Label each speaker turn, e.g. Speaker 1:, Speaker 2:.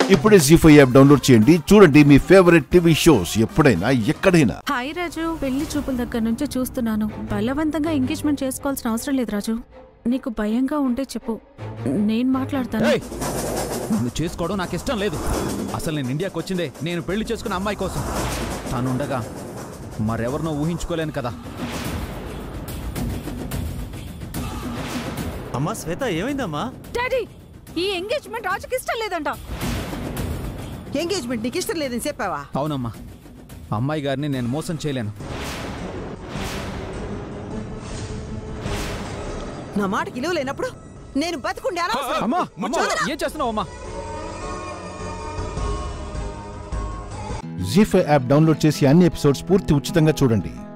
Speaker 1: ఇప్పుడే G five app download చేయండి చూడండి మీ ఫేవరెట్ టీవీ షోస్ ఎప్పుడైనా ఎక్కడైనా
Speaker 2: హాయ్ రాజు పెళ్లి చూపుల దగ్గర నుంచి చూస్తున్నాను బలవంతంగా ఎంగేజ్మెంట్ చేసుకోవాల్సిన అవసరం లేదు రాజు నీకు భయంగా ఉంటే చెప్పు నేను మాట్లాడతాను
Speaker 3: ఏయ్! నన్ను చేసుకోవడం నాకు ఇష్టం లేదు అసలు నేను ఇండియాకి వచ్చిందే నేను పెళ్లి చేసుకున్న అమ్మాయి కోసం తానుండగా మరెవరినో ఊహించుకోలేను కదా
Speaker 4: అమ్మా శ్వేత ఏమైందమ్మా
Speaker 2: డాడీ ఈ ఎంగేజ్మెంట్ రాజుకి ఇష్టం లేదంట
Speaker 5: ఎంగేజ్మెంట్ నీకు ఇష్టం లేదని చెప్పావా
Speaker 3: అవునమ్మా అమ్మాయి గారిని నేను మోసం చేయలేను
Speaker 5: నా మాటకి విలువ లేనప్పుడు నేను బతుకుండే అనవసరం.
Speaker 3: అమ్మా అమ్మా ఏం చేస్తున్నావు అమ్మా
Speaker 1: జీ ఫైవ్ యాప్ డౌన్లోడ్ చేసి అన్ని ఎపిసోడ్స్ పూర్తి ఉచితంగా చూడండి